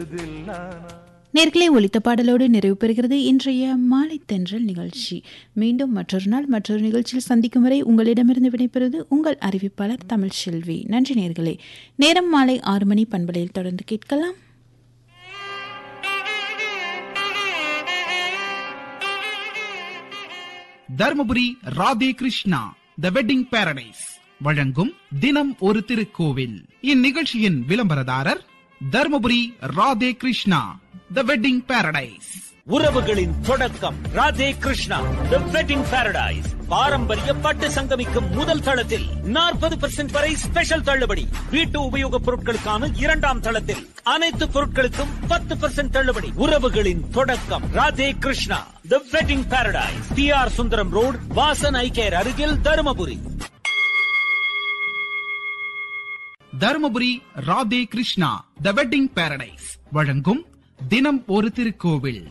நேர்களை ஒலித்த பாடலோடு நிறைவு பெறுகிறது இன்றைய மாலை தென்றல் நிகழ்ச்சி மீண்டும் மற்றொரு நாள் மற்றொரு நிகழ்ச்சியில் சந்திக்கும் வரை உங்களிடமிருந்து விடைபெறுவது உங்கள் அறிவிப்பாளர் தமிழ் செல்வி நன்றி நேர்களே நேரம் மாலை ஆறு மணி பண்பலையில் தொடர்ந்து கேட்கலாம் Dharmapuri Radhe Krishna the wedding paradise வழங்கும் தினம் ஒரு திருக்கோவில் இந்நிகழ்ச்சியின் விளம்பரதாரர் Dharmapuri Radhe Krishna the wedding paradise உறவுகளின் தொடக்கம் Radhe Krishna the wedding paradise பாரம்பரிய பட்டு சங்கமிக்கும் முதல் தளத்தில் நாற்பது பெர்சென்ட் வரை ஸ்பெஷல் தள்ளுபடி வீட்டு உபயோகப் பொருட்களுக்கான இரண்டாம் தளத்தில் அனைத்து பொருட்களுக்கும் பத்து பெர்சென்ட் தள்ளுபடி உறவுகளின் தொடக்கம் Radhe Krishna the wedding paradise P R Sundaram road Vasan eye care அருகில் Dharmapuri Dharmapuri Radhe Krishna the wedding paradise வழங்கும் தினம் ஒரு திருக்கோவில்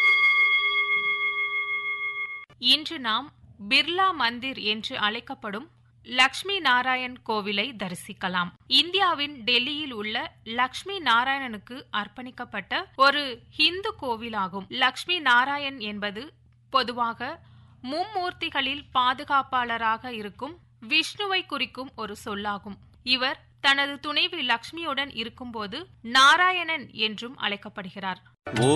இன்று நாம் பிர்லா மந்திர் என்று அழைக்கப்படும் லக்ஷ்மி நாராயண் கோவிலை தரிசிக்கலாம் இந்தியாவின் டெல்லியில் உள்ள லக்ஷ்மி நாராயணனுக்கு அர்ப்பணிக்கப்பட்ட ஒரு ஹிந்து கோவிலாகும் லக்ஷ்மி நாராயண் என்பது பொதுவாக மும்மூர்த்திகளில் பாதுகாப்பாளராக இருக்கும் விஷ்ணுவை குறிக்கும் ஒரு சொல்லாகும் இவர் தனது துணைவி லக்ஷ்மியுடன் இருக்கும்போது நாராயணன் என்றும் அழைக்கப்படுகிறார் ஓ